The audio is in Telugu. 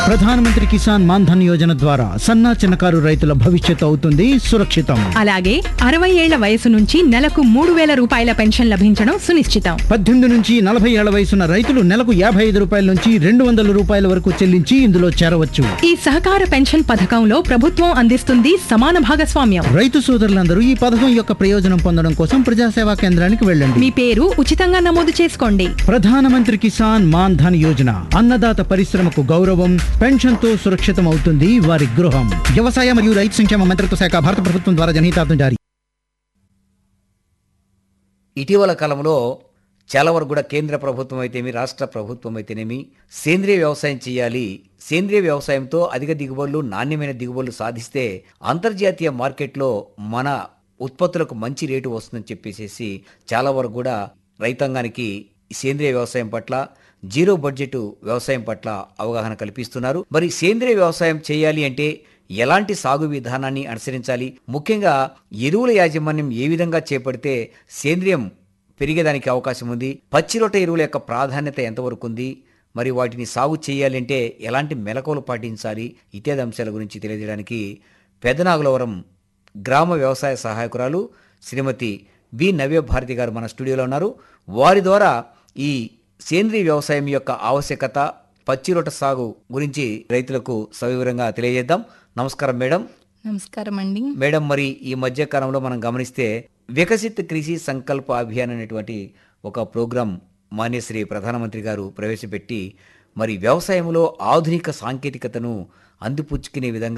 ప్రధానమంత్రి కిసాన్ మాన్ ధన్ యోజన ద్వారా సన్నా చిన్నకారు రైతుల భవిష్యత్తు అవుతుంది సురక్షితం అలాగే అరవై ఏళ్ల వయసు నుంచి నెలకు మూడు వేల రూపాయల పెన్షన్ లభించడం సునిశ్చితం పద్దెనిమిది నుంచి నలభై ఏళ్ల వయసున్న రైతులు నెలకు యాభై ఐదు రూపాయల నుంచి రెండు వందల రూపాయల వరకు చెల్లించి ఇందులో చేరవచ్చు ఈ సహకార పెన్షన్ పథకంలో ప్రభుత్వం అందిస్తుంది సమాన భాగస్వామ్యం రైతు సోదరులందరూ ఈ పథకం యొక్క ప్రయోజనం పొందడం కోసం ప్రజాసేవా కేంద్రానికి వెళ్ళండి మీ పేరు ఉచితంగా నమోదు చేసుకోండి ప్రధానమంత్రి కిసాన్ మాన్ ధన్ యోజన అన్నదాత పరిశ్రమకు గౌరవం పెన్షన్ తో సురక్షితం అవుతుంది వారి గృహం వ్యవసాయ మరియు రైతు సంక్షేమ మంత్రిత్వ శాఖ భారత ప్రభుత్వం ద్వారా జనహితార్థం జారీ ఇటీవల కాలంలో చాలా వరకు కూడా కేంద్ర ప్రభుత్వం అయితేమి రాష్ట్ర ప్రభుత్వం అయితేనేమి సేంద్రియ వ్యవసాయం చేయాలి సేంద్రియ వ్యవసాయంతో అధిక దిగుబడులు నాణ్యమైన దిగుబడులు సాధిస్తే అంతర్జాతీయ మార్కెట్లో మన ఉత్పత్తులకు మంచి రేటు వస్తుందని చెప్పేసి చాలా వరకు కూడా రైతాంగానికి ఈ సేంద్రియ వ్యవసాయం పట్ల జీరో బడ్జెట్ వ్యవసాయం పట్ల అవగాహన కల్పిస్తున్నారు మరి సేంద్రియ వ్యవసాయం చేయాలి అంటే ఎలాంటి సాగు విధానాన్ని అనుసరించాలి ముఖ్యంగా ఎరువుల యాజమాన్యం ఏ విధంగా చేపడితే సేంద్రియం పెరిగేదానికి అవకాశం ఉంది పచ్చిరొట్ట ఎరువుల యొక్క ప్రాధాన్యత ఎంతవరకు ఉంది మరి వాటిని సాగు చేయాలంటే ఎలాంటి మెలకువలు పాటించాలి ఇత్యాది అంశాల గురించి తెలియజేయడానికి పెదనాగులవరం గ్రామ వ్యవసాయ సహాయకురాలు శ్రీమతి బి నవ్యభారతి గారు మన స్టూడియోలో ఉన్నారు వారి ద్వారా ఈ సేంద్రీయ వ్యవసాయం యొక్క ఆవశ్యకత పచ్చిరొట్ట సాగు గురించి రైతులకు సవివరంగా తెలియజేద్దాం నమస్కారం మేడం నమస్కారం అండి మేడం మరి ఈ మధ్య కాలంలో మనం గమనిస్తే వికసిత్ కృషి సంకల్ప అభియాన్ అనేటువంటి ఒక ప్రోగ్రాం మాన్యశ్రీ ప్రధానమంత్రి గారు ప్రవేశపెట్టి మరి వ్యవసాయంలో ఆధునిక సాంకేతికతను అందిపుచ్చుకునే విధంగా